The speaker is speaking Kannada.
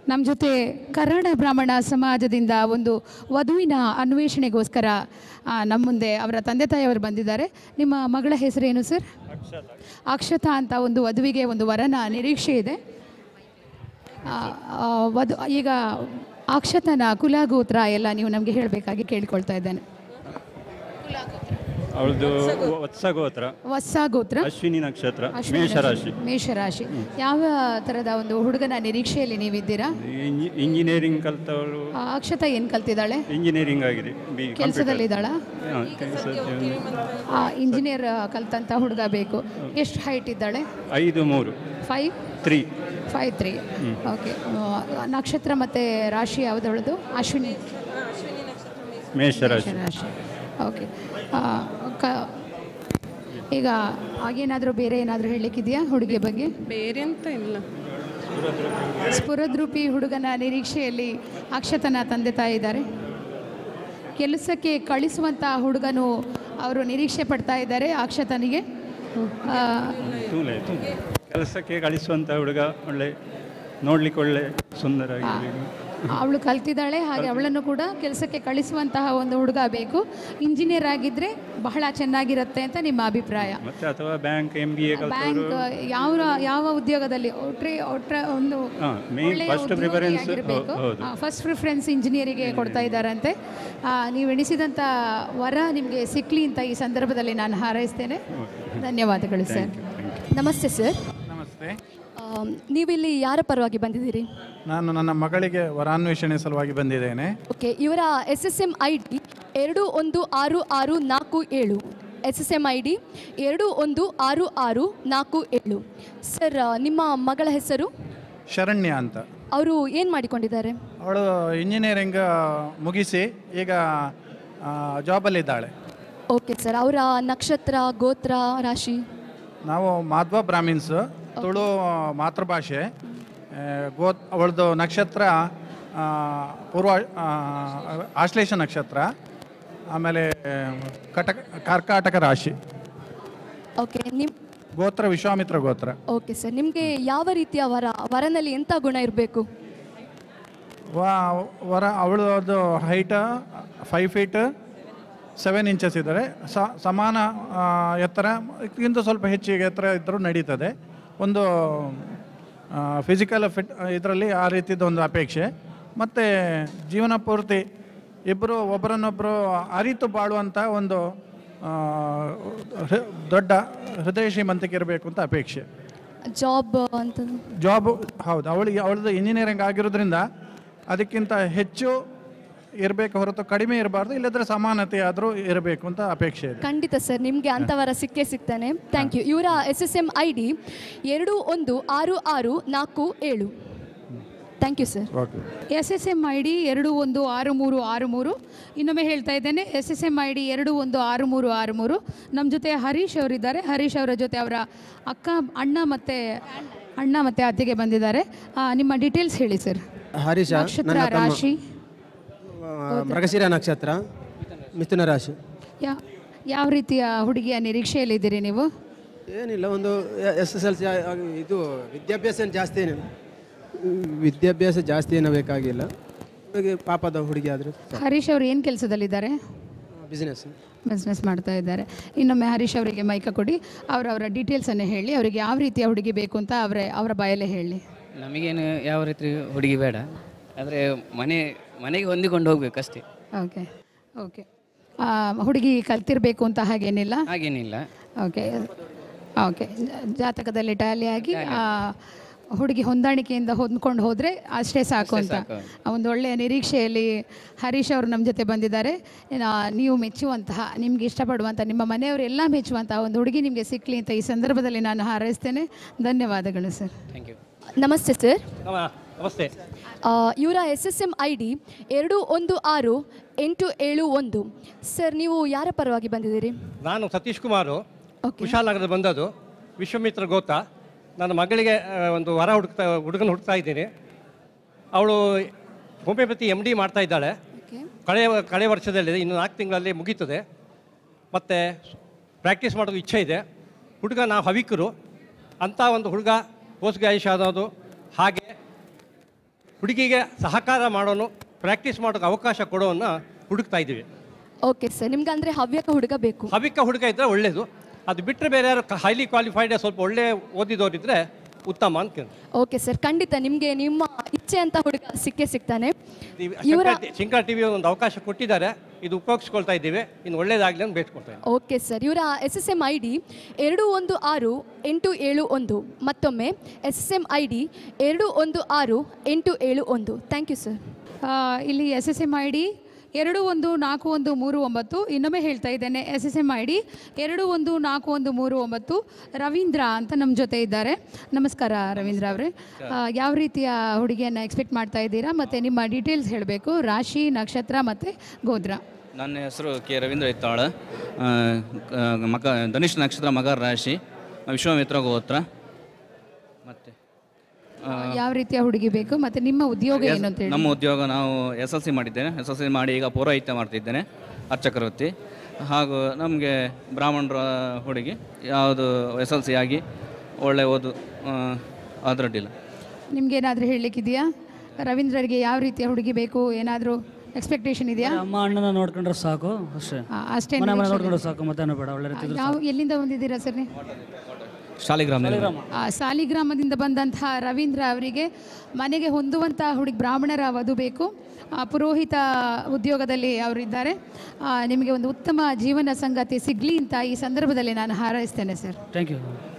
ನಮ್ಮ ಜೊತೆ ಕನ್ನಡ ಬ್ರಾಹ್ಮಣ ಸಮಾಜದಿಂದ ಒಂದು ವಧುವಿನ ಅನ್ವೇಷಣೆಗೋಸ್ಕರ ಆ, ನಮ್ಮ ಮುಂದೆ ಅವರ ತಂದೆ ತಾಯಿಯವರು ಬಂದಿದ್ದಾರೆ ನಿಮ್ಮ ಮಗಳ ಹೆಸರೇನು ಸರ್ ಅಕ್ಷತಾ ಅಂತ ಒಂದು ವಧುವಿಗೆ ಒಂದು ವರನ ನಿರೀಕ್ಷೆ ಇದೆ ಆ, ಆ, ವಧು ಈಗ ಅಕ್ಷತನ ಕುಲಗೋತ್ರ ಎಲ್ಲ ನೀವು ನಮಗೆ ಹೇಳಬೇಕಾಗಿ ಕೇಳಿಕೊಳ್ತಾ ಇದ್ದೇನೆ ಅವಳದು ವತ್ಸ ಗೋತ್ರ ವತ್ಸ ಗೋತ್ರ ಅಶ್ವಿನಿ ನಕ್ಷತ್ರ ಅಶ್ವಿನಿ ಮೇಷರಾಶಿ ಮೇಷರಾಶಿ ಯಾವ ಥರದ ಒಂದು ಹುಡುಗನ ನಿರೀಕ್ಷೆಯಲ್ಲಿ ನೀವಿದ್ದೀರಾ ಇಂಜಿ- ಇಂಜಿನಿಯರಿಂಗ್ ಕಲ್ತವಳು ಆ, ಅಕ್ಷತ ಏನು ಕಲ್ತಿದ್ದಾಳೆ ಇಂಜಿನಿಯರಿಂಗ್ ಆಗಿದೆ ಬಿ ಕೆಲಸದಲ್ಲಿದ್ದಾಳ ಹಾಂ ಕೆಲಸ ಆ ಇಂಜಿನಿಯರ್ ಕಲ್ತಂತ ಹುಡುಗ ಬೇಕು ಎಷ್ಟು ಹೈಟ್ ಇದ್ದಾಳೆ ಐದು ಮೂರು five three five three okay ನಕ್ಷತ್ರ ಮತ್ತು ರಾಶಿ ಯಾವುದವಳದು ಅಶ್ವಿನಿ ಮೇಷರಾಶಿ ರಾಶಿ ಓಕೆ ಕ ಈಗ ಆಗೇನಾದರೂ ಬೇರೆ ಏನಾದರೂ ಹೇಳಲಿಕ್ಕಿದೆಯಾ ಹುಡುಗಿಯ ಬಗ್ಗೆ ಬೇರೆ ಅಂತ ಇಲ್ಲ ಸ್ಫುರದ್ರೂಪಿ ಹುಡುಗನ ನಿರೀಕ್ಷೆಯಲ್ಲಿ ಅಕ್ಷತನ ತಂದೆ ತಾಯಿ ಇದ್ದಾರೆ ಕೆಲಸಕ್ಕೆ ಕಳಿಸುವಂಥ ಹುಡುಗನು ಅವರು ನಿರೀಕ್ಷೆ ಪಡ್ತಾ ಇದ್ದಾರೆ ಅಕ್ಷತನಿಗೆ ಆ, ತೂಲೆ ತೂಲೆ. ಕೆಲಸಕ್ಕೆ ಕಳಿಸುವಂಥ ಹುಡುಗ ಒಳ್ಳೆ ನೋಡ್ಲಿಕ್ಕೆ ಒಳ್ಳೆ ಸುಂದರಾಗಿರಬೇಕು ಅವಳು ಕಲ್ತಿದ್ದಾಳೆ ಹಾಗೆ ಅವಳನ್ನು ಕೂಡ ಕೆಲಸಕ್ಕೆ ಕಳಿಸುವಂತಹ ಒಂದು ಹುಡುಗ ಬೇಕು ಇಂಜಿನಿಯರ್ ಆಗಿದ್ದರೆ ಬಹಳ ಚೆನ್ನಾಗಿರುತ್ತೆ ಅಂತ ನಿಮ್ಮ ಅಭಿಪ್ರಾಯ ಮತ್ತೆ ಅಥವಾ bank M B A bank ಕಲ್ತವರು ಯಾವ ಯಾವ ಉದ್ಯೋಗದಲ್ಲಿ ಒಟ್ರೆ ಒಟ್ರೆ ಒಂದು ಹಾ, main first preference, ಹೌದು. ಫಸ್ಟ್ ಪ್ರಿಫರೆನ್ಸ್ ಇಂಜಿನಿಯರಿಗೆ ಕೊಡ್ತಾ ಇದ್ದಾರಂತೆ ಆ, ನೀವು ಎಣಿಸಿದಂಥ ವರ ನಿಮಗೆ ಸಿಕ್ಕಲಿ ಅಂತ ಈ ಸಂದರ್ಭದಲ್ಲಿ ನಾನು ಹಾರೈಸ್ತೇನೆ ಧನ್ಯವಾದಗಳು ಸರ್ ನಮಸ್ತೆ ಸರ್ ನಮಸ್ತೆ ಆಮ್, ನೀವಿಲ್ಲಿ ಯಾರ ಪರವಾಗಿ ಬಂದಿದ್ದೀರಿ ನಾನು ನನ್ನ ಮಗಳಿಗೆ ವರಾನ್ವೇಷಣೆ ಸಲುವಾಗಿ ಬಂದಿದ್ದೇನೆ ಓಕೆ ಇವರ S S M I D ಎರಡು ಒಂದು ಆರು ಆರು ನಾಲ್ಕು ಏಳು S S M I D ಎರಡು ಒಂದು ಆರು ಆರು ನಾಲ್ಕು ಏಳು ಸರ್ ಆ, ನಿಮ್ಮ ಮಗಳ ಹೆಸರು ಶರಣ್ಯ ಅಂತ ಅವರು ಏನು ಮಾಡಿಕೊಂಡಿದ್ದಾರೆ ಅವಳು ಇಂಜಿನಿಯರಿಂಗ್ ಮುಗಿಸಿ ಈಗ ಜಾಬಲ್ಲಿದ್ದಾಳೆ ಓಕೆ ಸರ್ ಅವರ ನಕ್ಷತ್ರ ಗೋತ್ರ ರಾಶಿ ನಾವು ಮಾಧ್ವ ಬ್ರಾಹ್ಮಿನ್ಸ್ ತುಳು ಮಾತೃಭಾಷೆ ಆ, ಗೋ ಅವಳದು ನಕ್ಷತ್ರ ಆ, ಪೂರ್ವ ಆ, ಆಶ್ಲೇಷ ನಕ್ಷತ್ರ ಆಮೇಲೆ ಕಟಕ ಕರ್ಕಾಟಕ ರಾಶಿ ಓಕೆ ನಿಮ್ಮ ಗೋತ್ರ ವಿಶ್ವಾಮಿತ್ರ ಗೋತ್ರ ಓಕೆ ಸರ್ ನಿಮಗೆ ಯಾವ ರೀತಿಯ ವರ ವರನಲ್ಲಿ ಎಂಥ ಗುಣ ಇರಬೇಕು ವ- ವರ ಅವಳದು height five feet seven inches ಇದ್ದಾರೆ ಸ ಸಮಾನ ಆ, ಎತ್ತರ ಇದಕ್ಕಿಂತ ಸ್ವಲ್ಪ ಹೆಚ್ಚಿಗೆ ಎತ್ತರ ಇದ್ದರೂ ನಡೀತದೆ ಒಂದು ಫಿಸಿಕಲ್ ಫಿಟ್ ಇದರಲ್ಲಿ ಆ ರೀತಿದ್ದು ಒಂದು ಅಪೇಕ್ಷೆ ಮತ್ತು ಜೀವನ ಪೂರ್ತಿ ಇಬ್ಬರು ಒಬ್ಬರನ್ನೊಬ್ಬರು ಅರಿತು ಬಾಳುವಂಥ ಒಂದು ಆ, ಹೃ- ದೊಡ್ಡ ಹೃದಯ ಶ್ರೀಮಂತಿಕೆ ಇರಬೇಕು ಅಂತ ಅಪೇಕ್ಷೆ ಜಾಬ್ ಅಂತ ಜಾಬ್ ಹೌದು ಅವಳಿಗೆ ಅವಳದು ಇಂಜಿನಿಯರಿಂಗ್ ಆಗಿರೋದ್ರಿಂದ ಅದಕ್ಕಿಂತ ಹೆಚ್ಚು ಇರಬೇಕು ಹೊರತು ಕಡಿಮೆ ಇರಬಾರ್ದು ಇಲ್ಲದ್ರೆ ಸಮಾನತೆ ಆದರೂ ಇರಬೇಕು ಅಂತ ಅಪೇಕ್ಷೆ ಇದೆ ಖಂಡಿತ ಸರ್ ನಿಮಗೆ ಅಂಥವರ ಸಿಕ್ಕೇ ಸಿಗ್ತಾನೆ ಥ್ಯಾಂಕ್ ಯು ಇವರ S S M I D ಎರಡು ಒಂದು ಆರು ಆರು ನಾಲ್ಕು ಏಳು thank you sir okay S S M I D ಎರಡು ಒಂದು ಆರು ಮೂರು ಆರು ಮೂರು ಇನ್ನೊಮ್ಮೆ ಹೇಳ್ತಾ ಇದ್ದೇನೆ S S M I D ಎರಡು ಒಂದು ಆರು ಮೂರು ಆರು ಮೂರು ನಮ್ಮ ಜೊತೆ ಹರೀಶ್ ಅವರಿದ್ದಾರೆ ಹರೀಶ್ ಅವರ ಜೊತೆ ಅವರ ಅಕ್ಕ ಅಣ್ಣ ಮತ್ತು ಅಣ್ಣ ಮತ್ತು ಅತ್ತೆಗೆ ಬಂದಿದ್ದಾರೆ ಆ, ನಿಮ್ಮ ಡೀಟೇಲ್ಸ್ ಹೇಳಿ ಸರ್ ಹರೀಶ ನಕ್ಷತ್ರ ನನ್ನ ತಮ್ಮ ರಾಶಿ ಆ, ಮೃಗಶಿರ ನಕ್ಷತ್ರ ಮಿಥುನ ರಾಶಿ ಯಾ ಯಾವ ರೀತಿಯ ಹುಡುಗಿಯ ನಿರೀಕ್ಷೆಯಲ್ಲಿದ್ದೀರಿ ನೀವು ಏನಿಲ್ಲ ಒಂದು ಎಸ್ ಎಸ್ ಎಲ್ ಸಿ ಇದು ವಿದ್ಯಾಭ್ಯಾಸ ಏನ್ ಜಾಸ್ತಿ ಏನು ವಿದ್ಯಾಭ್ಯಾಸ ಜಾಸ್ತಿ ಏನೂ ಬೇಕಾಗಿಲ್ಲ ಹಾಗೆ ಪಾಪದ ಹುಡುಗಿ ಆದರೆ ಹರೀಶ್ ಅವರು ಏನು ಕೆಲಸದಲ್ಲಿದ್ದಾರೆ ಬಿಸ್ನೆಸ್ ಬಿಸ್ನೆಸ್ ಮಾಡ್ತಾ ಇದ್ದಾರೆ ಇನ್ನೊಮ್ಮೆ ಹರೀಶ್ ಅವರಿಗೆ ಮೈಕ ಕೊಡಿ ಅವರವರ ಡೀಟೇಲ್ಸನ್ನು ಹೇಳಿ ಅವರಿಗೆ ಯಾವ ರೀತಿಯ ಹುಡುಗಿ ಬೇಕು ಅಂತ ಅವರೇ ಅವರ ಬಾಯಲ್ಲೇ ಹೇಳಿ ನಮಗೇನು ಯಾವ ರೀತಿ ಹುಡುಗಿ ಬೇಡ ಆದರೆ ಮನೆ ಮನೆಗೆ ಹೊಂದಿಕೊಂಡು ಹೋಗ್ಬೇಕು ಅಷ್ಟೇ ಓಕೆ ಓಕೆ ಆ, ಹುಡುಗಿ ಕಲ್ತಿರ್ಬೇಕು ಅಂತ ಹಾಗೇನಿಲ್ಲ ಹಾಗೇನಿಲ್ಲ ಓಕೆ ಓಕೆ ಜಾತಕದಲ್ಲಿ ಟ್ಯಾಲಿ ಆಗಿ ಆ, ಹುಡುಗಿ ಹೊಂದಾಣಿಕೆಯಿಂದ ಹೊಂದ್ಕೊಂಡು ಹೋದರೆ ಅಷ್ಟೇ ಸಾಕು ಅಂತ ಒಂದು ಒಳ್ಳೆಯ ನಿರೀಕ್ಷೆಯಲ್ಲಿ ಹರೀಶ್ ಅವರು ನಮ್ಮ ಜೊತೆ ಬಂದಿದ್ದಾರೆ ಆ, ನೀವು ಮೆಚ್ಚುವಂತಹ ನಿಮ್ಗೆ ಇಷ್ಟಪಡುವಂಥ ನಿಮ್ಮ ಮನೆಯವರೆಲ್ಲ ಮೆಚ್ಚುವಂತಹ ಒಂದು ಹುಡುಗಿ ನಿಮಗೆ ಸಿಕ್ಕಲಿ ಅಂತ ಈ ಸಂದರ್ಭದಲ್ಲಿ ನಾನು ಹಾರೈಸ್ತೇನೆ ಧನ್ಯವಾದಗಳು ಸರ್ ಥ್ಯಾಂಕ್ ಯು ನಮಸ್ತೆ ಸರ್ ನಮಸ್ತೆ ಆ, ಇವರ S S M I D ಎರಡು ಒಂದು ಆರು ಎಂಟು ಏಳು ಒಂದು ಸರ್ ನೀವು ಯಾರ ಪರವಾಗಿ ಬಂದಿದ್ದೀರಿ ನಾನು ಸತೀಶ್ ಕುಮಾರು ಕುಶಾಲನಗರದ ಬಂದದ್ದು ವಿಶ್ವಮಿತ್ರ ಗೋತ ನನ್ನ ಮಗಳಿಗೆ ಆ, ಒಂದು ವರ ಹುಡುಕ್ತಾ ಹುಡುಗನ ಹುಡುಕ್ತಾ ಇದ್ದೀನಿ ಅವಳು ಹೋಮಿಯೋಪತಿ ಎಮ್ ಡಿ ಮಾಡ್ತಾ ಇದ್ದಾಳೆ ಕಳೆಯ ಕಳೆ ವರ್ಷದಲ್ಲಿ ಇನ್ನು ನಾಲ್ಕು ತಿಂಗಳಲ್ಲಿ ಮುಗೀತದೆ ಮತ್ತು ಪ್ರಾಕ್ಟೀಸ್ ಮಾಡೋದು ಇಚ್ಛೆ ಇದೆ ಹುಡುಗ ನಾವು ಹವಿಕರು ಅಂಥ ಒಂದು ಹುಡುಗ ಪೋಸ್ಟ್ ಗ್ರ್ಯಾಜುಯೇಷನ್ ಆದೋದು ಹಾಗೆ ಹುಡುಗಿಗೆ ಸಹಕಾರ ಮಾಡೋನು ಪ್ರಾಕ್ಟೀಸ್ ಮಾಡೋಕೆ ಅವಕಾಶ ಕೊಡೋನ್ನ ಹುಡುಕ್ತಾ ಇದ್ದೀವಿ ಓಕೆ ಸರ್ ನಿಮ್ಗೆ ಅಂದರೆ ಹವ್ಯಕ ಹುಡುಗ ಬೇಕು ಹವಿಕ ಹುಡುಗ ಇದ್ದರೆ ಒಳ್ಳೆಯದು ಅದು ಬಿಟ್ಟರೆ ಬೇರೆ ಯಾರು ಹೈಲಿ ಕ್ವಾಲಿಫೈಡ್ ಸ್ವಲ್ಪ ಒಳ್ಳೆ ಓದಿದವರಿದ್ದರೆ ಉತ್ತಮ ಅಂತ ಕೇಳಿ ಓಕೆ ಸರ್ ಖಂಡಿತ ನಿಮಗೆ ನಿಮ್ಮ ಇಚ್ಛೆ ಅಂತ ಹುಡುಗ ಸಿಕ್ಕೇ ಸಿಗ್ತಾನೆ ಈ ಇವರ ಶಂಕರ್ ಟಿ- ಶಂಕರ್ ಟಿವಿ ಒಂದು ಅವಕಾಶ ಕೊಟ್ಟಿದ್ದಾರೆ ಇದು ಉಪಯೋಗಿಸ್ಕೊಳ್ತಾ ಇದ್ದೀವಿ ಇನ್ನು ಒಳ್ಳೇದಾಗಲಿ ಅಂತ ಬೇಡ್ಕೊಳ್ತಾ ಇದ್ದೀನಿ ಓಕೆ ಸರ್ ಇವರ S S M I D ಎರಡು ಒಂದು ಆರು ಎಂಟು ಏಳು ಒಂದು ಮತ್ತೊಮ್ಮೆ S S M I D ಎರಡು ಒಂದು ಆರು ಎಂಟು ಏಳು ಒಂದು ಥ್ಯಾಂಕ್ ಯು ಸರ್ ಆ, ಇಲ್ಲಿ S S M I D ಎರಡು ಒಂದು ನಾಲ್ಕು ಒಂದು ಮೂರು ಒಂಬತ್ತು ಇನ್ನೊಮ್ಮೆ ಹೇಳ್ತಾ ಇದ್ದೇನೆ S S M I D ಎರಡು ಒಂದು ನಾಲ್ಕು ಒಂದು ಮೂರು ಒಂಬತ್ತು ರವೀಂದ್ರ ಅಂತ ನಮ್ಮ ಜೊತೆ ಇದ್ದಾರೆ ನಮಸ್ಕಾರ ರವೀಂದ್ರ ಅವರೇ ಯಾವ ರೀತಿಯ ಹುಡುಗಿಯನ್ನು ಎಕ್ಸ್ಪೆಕ್ಟ್ ಮಾಡ್ತಾ ಇದ್ದೀರಾ ಮತ್ತು ನಿಮ್ಮ ಡೀಟೇಲ್ಸ್ ಹೇಳಬೇಕು ರಾಶಿ ನಕ್ಷತ್ರ ಮತ್ತು ಗೋತ್ರ ನನ್ನ ಹೆಸರು ಕೆ ರವೀಂದ್ರ ಇತ್ತಾಳ ಆ, ಕ- ಮಕ ಧನುಷ್ ನಕ್ಷತ್ರ ಮಕರ ರಾಶಿ ವಿಶ್ವಾಮಿತ್ರ ಗೋತ್ರ ಮತ್ತು ಯಾವ ರೀತಿಯ ಹುಡುಗಿ ಬೇಕು ಮತ್ತು ನಿಮ್ಮ ಉದ್ಯೋಗ ಏನು ಅಂತ ಹೇಳಿ ನಮ್ಮ ಉದ್ಯೋಗ ನಾವು ಎಸ್ ಎಲ್ ಸಿ ಮಾಡಿದ್ದೇನೆ ಎಸ್ ಎಲ್ ಸಿ ಮಾಡಿ ಈಗ ಪೌರೋಹಿತ್ಯ ಮಾಡ್ತಿದ್ದೇನೆ ಅರ್ಚಕರ ವೃತ್ತಿ ಹಾಗೂ ನಮಗೆ ಬ್ರಾಹ್ಮಣರ ಹುಡುಗಿ ಯಾವುದು ಎಸ್ ಎಲ್ ಸಿ ಆಗಿ ಒಳ್ಳೆ ಓದು ಆ, ಅದರಡ್ಡಿಲ್ಲ ನಿಮ್ಗೇನಾದರೂ ಹೇಳಲಿಕ್ಕಿದೆಯಾ ರವೀಂದ್ರರಿಗೆ ಯಾವ ರೀತಿಯ ಹುಡುಗಿ ಬೇಕು ಏನಾದರೂ ಎಕ್ಸ್ಪೆಕ್ಟೇಷನ್ ಇದೆಯಾ ಅಮ್ಮ ಅಣ್ಣನ ನೋಡ್ಕೊಂಡ್ರೆ ಸಾಕು ಅಷ್ಟೇ ಆ, ಅಷ್ಟೇ ಮನೆ ಮನೆ ನಿರೀಕ್ಷೆ ನೋಡ್ಕೊಂಡ್ರೆ ಸಾಕು ಮತ್ತೇನು ಬೇಡ ಒಳ್ಳೆ ರೀತಿ ಯಾವ ಎಲ್ಲಿಂದ ಬಂದಿದ್ದೀರಾ ಸರ್ ನೀವು ಶಾಲಿಗ್ರಾಮದಲ್ಲಿ ಆ, ಸಾಲಿಗ್ರಾಮದಿಂದ ಬಂದಂತಹ ರವೀಂದ್ರ ಅವರಿಗೆ ಮನೆಗೆ ಹೊಂದುವಂಥ ಹುಡುಗಿ ಬ್ರಾಹ್ಮಣರ ವಧು ಬೇಕು ಆ, ಪುರೋಹಿತ ಉದ್ಯೋಗದಲ್ಲಿ ಅವರಿದ್ದಾರೆ ಆ, ನಿಮಗೆ ಒಂದು ಉತ್ತಮ ಜೀವನ ಸಂಗತಿ ಸಿಗಲಿ ಅಂತ ಈ ಸಂದರ್ಭದಲ್ಲಿ ನಾನು ಹಾರೈಸ್ತೇನೆ ಸರ್ ಥ್ಯಾಂಕ್ ಯು